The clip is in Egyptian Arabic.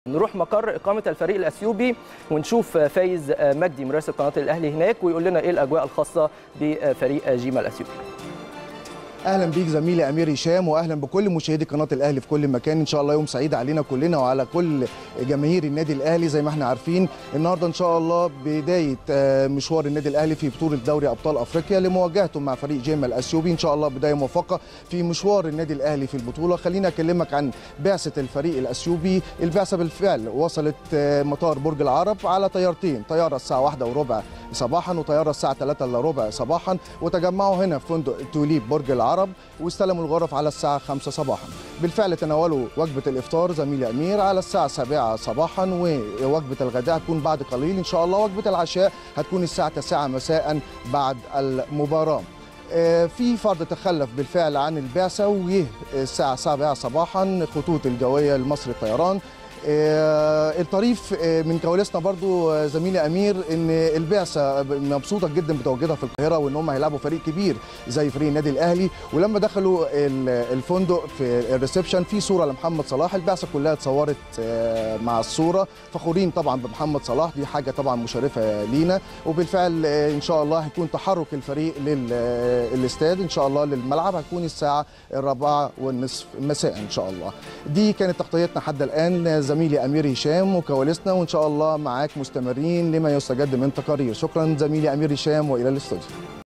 نروح مقر إقامة الفريق الأثيوبي ونشوف فايز مجدي مراسل قناة الأهلي هناك ويقول لنا إيه الأجواء الخاصة بفريق جيما الأثيوبي اهلا بيك زميلي امير هشام واهلا بكل مشاهدي قناه الاهلي في كل مكان ان شاء الله يوم سعيد علينا كلنا وعلى كل جماهير النادي الاهلي زي ما احنا عارفين النهارده ان شاء الله بدايه مشوار النادي الاهلي في بطوله دوري ابطال افريقيا لمواجهته مع فريق جيما الاثيوبي ان شاء الله بدايه موفقه في مشوار النادي الاهلي في البطوله خليني اكلمك عن بعثه الفريق الاثيوبي البعثه بالفعل وصلت مطار برج العرب على طيارتين طياره الساعه واحدة وربع صباحا وطياره الساعه 3 الا ربع صباحا وتجمعوا هنا في فندق توليب برج العرب واستلموا الغرف على الساعه 5 صباحا بالفعل تناولوا وجبه الافطار زميلي امير على الساعه 7 صباحا ووجبه الغداء هتكون بعد قليل ان شاء الله وجبه العشاء هتكون الساعه 9 مساء بعد المباراه في فرد تخلف بالفعل عن البعثه وجه الساعه 7 صباحا خطوط الجويه لمصر الطيران الطريف من كواليسنا برضو زميلي امير ان البعثه مبسوطه جدا بتواجدها في القاهره وان هم هيلعبوا فريق كبير زي فريق النادي الاهلي ولما دخلوا الفندق في الريسبشن في صوره لمحمد صلاح البعثه كلها اتصورت مع الصوره فخورين طبعا بمحمد صلاح دي حاجه طبعا مشرفه لينا وبالفعل ان شاء الله هيكون تحرك الفريق للاستاد ان شاء الله للملعب هتكون الساعه الرابعه والنصف مساء ان شاء الله دي كانت تغطيتنا حتى الان زميلي امير هشام وكواليسنا وان شاء الله معاك مستمرين لما يستجد من تقارير شكرا زميلي امير هشام والى الاستوديو